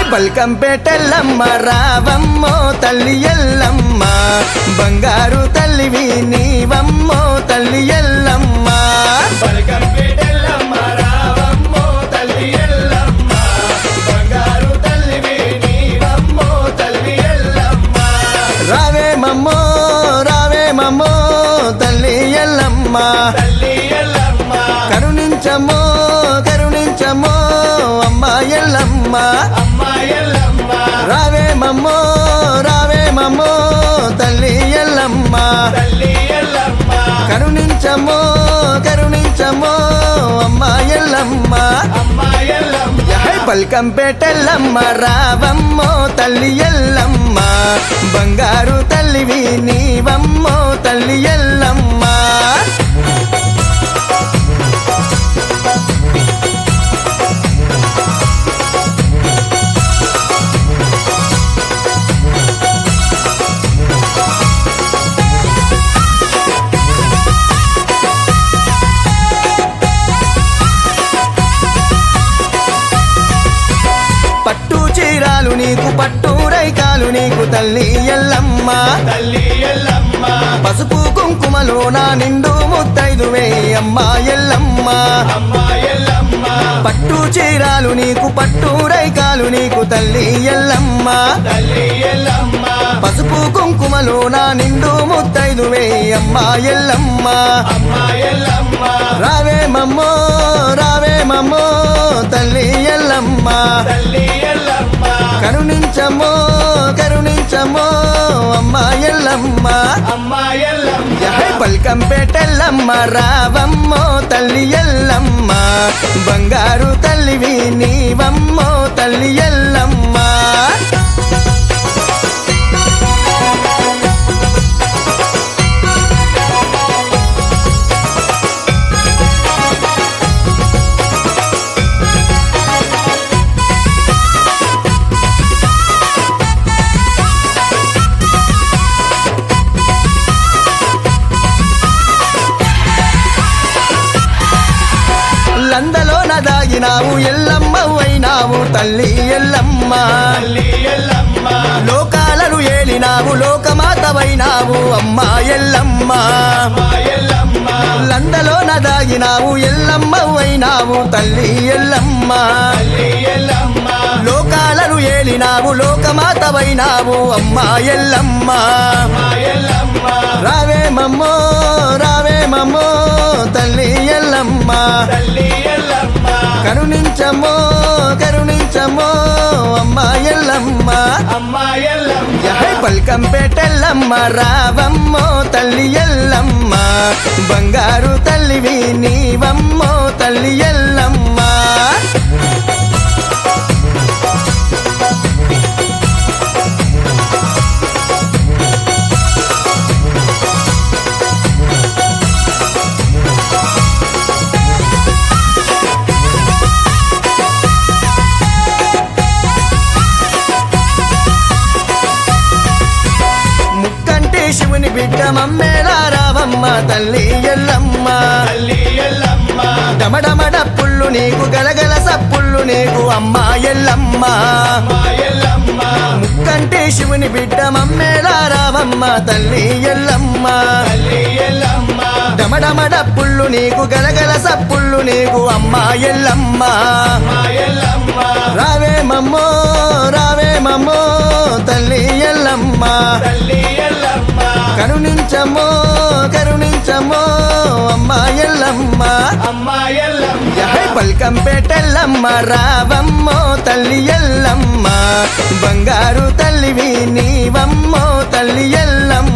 పల్కంపేటెల్లమ్మ రావమ్మో తల్లి ఎల్లమ్మ బంగారు తల్లివి నీవమ్మో తల్లి ఎల్లమ్మ పలకంపేటెల్లమ్మ రావమ్మో తల్లి ఎల్లమ్మ బంగారు తల్లివి నీవమ్మో తల్లి ఎల్లమ్మ రావే మమ్మో రావే మమ్మో తల్లి ఎల్లమ్మ తల్లి ఎల్లమ్మ కరుణించమ్మో కరుణించమ్మో అమ్మ ఎల్లమ్మ అమ్మ ఎల్లమ్మ రావే మమ్మో రావే మమ్మో తల్లి ఎల్లమ్మ తల్లి ఎల్లమ్మ కరుణించమ్మో కరుణించమ్మో అమ్మ ఎల్లమ్మ అమ్మ ఎల్లమ్మ యహై పల్కంపేటెల్లమ్మ రావమ్మో తల్లి ఎల్లమ్మ బంగారు తల్లివి నీవమ్మో తల్లి ఎల్లమ్మ పట్టు చీరాలు నీకు పట్టు రైకాలు నీకు తల్లి ఎల్లమ్మ తల్లి ఎల్లమ్మ పసుపు కుంకుమలో నా నిండు ముత్తైదువే అమ్మ ఎల్లమ్మ అమ్మ ఎల్లమ్మ పట్టు చీరాలు నీకు పట్టు రైకాలు నీకు తల్లి ఎల్లమ్మ తల్లి ఎల్లమ్మ పసుపు కుంకుమలో నా నిండు ముత్తైదువే అమ్మ ఎల్లమ్మ అమ్మ ఎల్లమ్మ రావే మమ్మో రావే మమ్మో తల్లి ఎల్లమ్మ తల్లి ఎల్లమ్మ కరుణించమ్మో కరుణించమ్మో అమ్మ ఎల్లమ్మ అమ్మ ఎల్లమ్మ యహై పల్కంపేటెల్లమ్మ రావమ్మో తల్లి ఎల్లమ్మ బంగారు తల్లివి నీవమ్మో తల్లి ఎల్లమ్మ లందలోన దాగినావు ఎల్లమ్మవైనావు తల్లి ఎల్లమ్మ తల్లి ఎల్లమ్మ లోకాలను ఏలినావు లోకమాతవైనావు అమ్మ ఎల్లమ్మ అమ్మ ఎల్లమ్మ లందలోన దాగినావు ఎల్లమ్మవైనావు తల్లి ఎల్లమ్మ తల్లి ఎల్లమ్మ లోకాలను ఏలినావు లోకమాతవైనావు అమ్మ ఎల్లమ్మ అమ్మ ఎల్లమ్మ రావే మమ్మో రావే మమ్మో తల్లి ఎల్లమ్మ తల్లి ఎల్లమ్మ కరుణించమ్మో కరుణించమ్మో అమ్మ ఎల్లమ్మ అమ్మ ఎల్లమ్మ యహై పల్కంపేటెల్లమ్మ రావమ్మో తల్లి ఎల్లమ్మ బంగారు తల్లివి నీవమ్మో తల్లి ఎల్లమ్మ ముక్కంటి శివుని బిడ్డ మమ్మేలా రావమ్మ తల్లి ఎల్లమ్మ తల్లి ఎల్లమ్మ డమడమడ పుల్లు నీకు గలగల సప్పుళ్ళు నీకు అమ్మ ఎల్లమ్మ అమ్మ ఎల్లమ్మ ముక్కంటి శివుని బిడ్డ మమ్మేలా రావమ్మ తల్లి ఎల్లమ్మ తల్లి ఎల్లమ్మ డమడమడ పుల్లు నీకు గలగల సప్పుళ్ళు నీకు అమ్మ ఎల్లమ్మ అమ్మ ఎల్లమ్మ రావే మమ్మో రావే మమ్మో తల్లి ఎల్లమ్మ తల్లి ఎల్లమ్మ కరుణించమ్మో కరుణించమ్మో అమ్మ ఎల్లమ్మ అమ్మ ఎల్లమ్మ యహై పల్కంపేటెల్లమ్మ రావమ్మో తల్లి ఎల్లమ్మ బంగారు తల్లివి నీవమ్మో తల్లి ఎల్లమ్మ